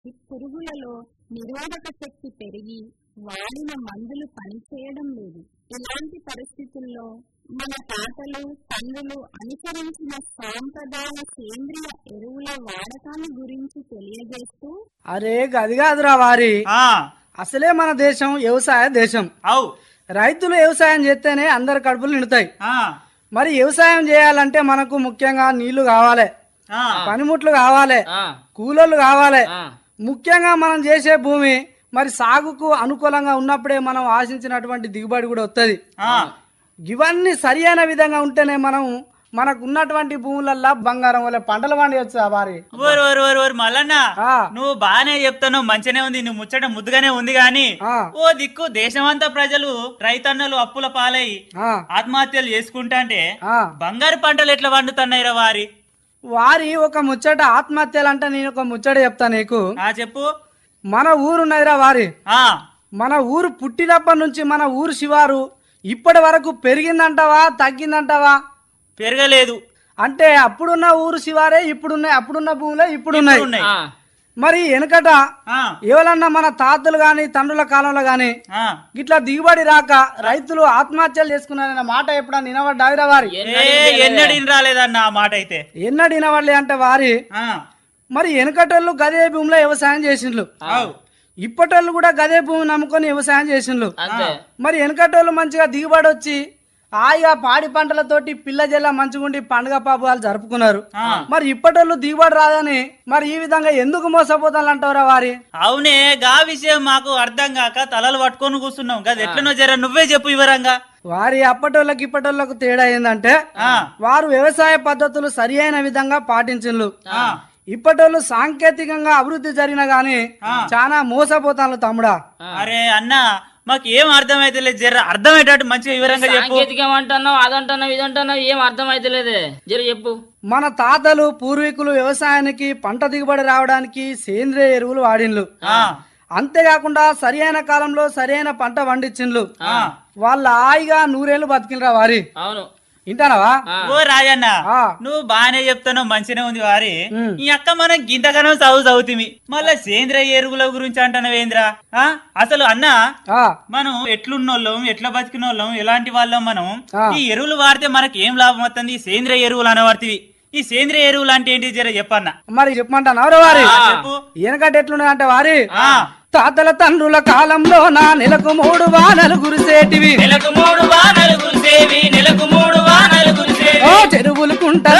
ఈ పురుగులలో నిరోధక శక్తి పెరిగి వాడిన మందులు పనిచేయడం లేదు ఇలాంటి పరిస్థితుల్లో మన తాతలు తండ్రులు అనుసరించిన సాంప్రదాయ సేంద్రియ ఎరువుల వాడకాన్ని గురించి తెలియజేస్తూ అరే గది కాదురా వారి ఆ అసలే మన దేశం వ్యవసాయ దేశం అవు రైతులు వ్యవసాయం చేస్తేనే అందరి కడుపులు నిండుతాయి ఆ మరి వ్యవసాయం చేయాలంటే మనకు ముఖ్యంగా నీళ్లు కావాలి ఆ పనిముట్లు కావాలి ఆ, కూలోళ్ళు కావాలి ఆ. ముఖ్యంగా మనం చేసే భూమి మరి సాగుకు అనుకూలంగా ఉన్నప్పుడే మనం ఆశించినటువంటి దిగుబడి కూడా వస్తుంది ఆ ఇవన్నీ సరి అయిన విధంగా ఉంటేనే మనం మనకు ఉన్నటువంటి భూములల్లో బంగారం వల్ల పంటలు పండియొచ్చు ఆ వారి ఓరు ఓరు ఓరు ఓరు మల్లన్న ఆ. నువ్వు బానే చెప్తాను మంచిగానే ఉంది నువ్వు ముచ్చట ముద్దుగానే ఉంది గాని ఆ. ఓ దిక్కు దేశమంతా ప్రజలు రైతన్నలు అప్పుల పాలై ఆ, ఆత్మహత్యలు చేసుకుంటాంటే ఆ. బంగారు పంటలు ఎట్లా పండుతున్నాయి రా వారి వారి ఒక ముచ్చట ఆత్మహత్యలు అంటే నేను ఒక ముచ్చట చెప్తా నీకు ఆ చెప్పు మన ఊరున్నదిరా వారి ఆ మన ఊరు పుట్టినప్పటి నుంచి మన ఊరు శివారు ఇప్పటి వరకు పెరిగిందంటావా తగ్గిందంటావా పెరగలేదు అంటే అప్పుడున్న ఊరు శివారే ఇప్పుడున్నాయి అప్పుడున్న భూములే ఇప్పుడున్నాయి ఉన్నాయి ఆ, మరి వెనకట ఆ ఎవరన్నా మన తాతలు గాని తండ్రుల కాలంలో గాని ఆ ఇట్లా దిగుబడి రాక రైతులు ఆత్మహత్యలు చేసుకున్నారన్న మాట ఎప్పుడన్నా వినబడ్డాయిరా వారి ఏ ఎన్నడూ రాలేదన్న ఆ మాట అయితే ఎన్నడు వినబడలే అంటే వారి ఆ మరి వెనకటోళ్ళు గదే భూమిలో వ్యవసాయం చేసిండ్రు అవు ఇప్పటోళ్ళు కూడా గదే భూమి నమ్ముకొని వ్యవసాయం చేసిండ్రు అంతే మరి వెనకటోళ్ళు మంచిగా దిగుబడి వచ్చి హాయిగా పాడి పంటలతోటి పిల్ల జల్ల మంచిగుండి పండుగ పాపాలు జరుపుకున్నారు ఆ. మరి ఇప్పటోళ్ళు దిగుబడి రాదని మరి ఈ విధంగా ఎందుకు మోసపోతానంటారా వారి అవునే గా విషయం మాకు అర్థం కాక తలలు పట్టుకొని కూర్చున్నాం కదా ఎట్లనో జర నువ్వే చెప్పు వివరంగా వారి అప్పటోళ్ళకి ఇప్పటోళ్ళకు తేడా ఏంటంటే ఆ వారు వ్యవసాయ పద్ధతులు సరి అయిన విధంగా పాటించిండ్రు ఆ ఇప్పటోళ్ళు సాంకేతికంగా అభివృద్ధి జరిగిన గాని చాలా మోసపోతాను తమ్ముడా అరే అన్న మాకు ఏం అర్థమైతలేదు జర అర్థమయ్యేటట్టు మంచిగా వివరంగా చెప్పు సాంకేతికం అంటున్నావు అదంటున్నావు ఇదంటున్నావు ఏం అర్థం అయితలేదే జర చెప్పు మన తాతలు పూర్వీకులు వ్యవసాయానికి పంట దిగుబడి రావడానికి సేంద్రియ ఎరువులు వాడిండ్లు ఆ అంతేకాకుండా సరి అయిన కాలంలో సరైన పంట పండించిండ్లు ఆ. వాళ్ళ హాయిగా నూరేళ్లు బతికినరా వారి అవును వింటానవా ఆ, ఓ రాజన్న ఆ. నువ్వు బానే చెప్తాను మంచినే ఉంది వారి ఉమ్. ఈ అక్క మనం గింతగానం చదువు చదువుతిమి మళ్ళా సేంద్రియ ఎరువుల గురించి అంటున్నావేంద్రా ఆ అసలు అన్న ఆ, మనం ఎట్లున్నోళ్ళం ఎట్లా బతికినోళ్ళం ఎలాంటి వాళ్ళం మనం ఆ. ఈ ఎరువులు వాడితే మనకి ఏం లాభం వస్తుంది ఈ సేంద్రియ ఎరువులు అనవార్తివి ఈ సేంద్రియ ఎరువులు అంటే ఏంటి జర చెప్పన్న మరి చెప్పమంటాను వారి ఆ, చెప్పు వెనకటి ఎట్లున్నదంటే వారి ఆ తాతల తండ్రుల కాలంలో నా నెలకు మూడు వానలు కురిసేటివి నెలకు మూడు వానలు కురిసేవి నెలకు మూడు వానలు కురిసేవి ఓ చెరువులు కుంటల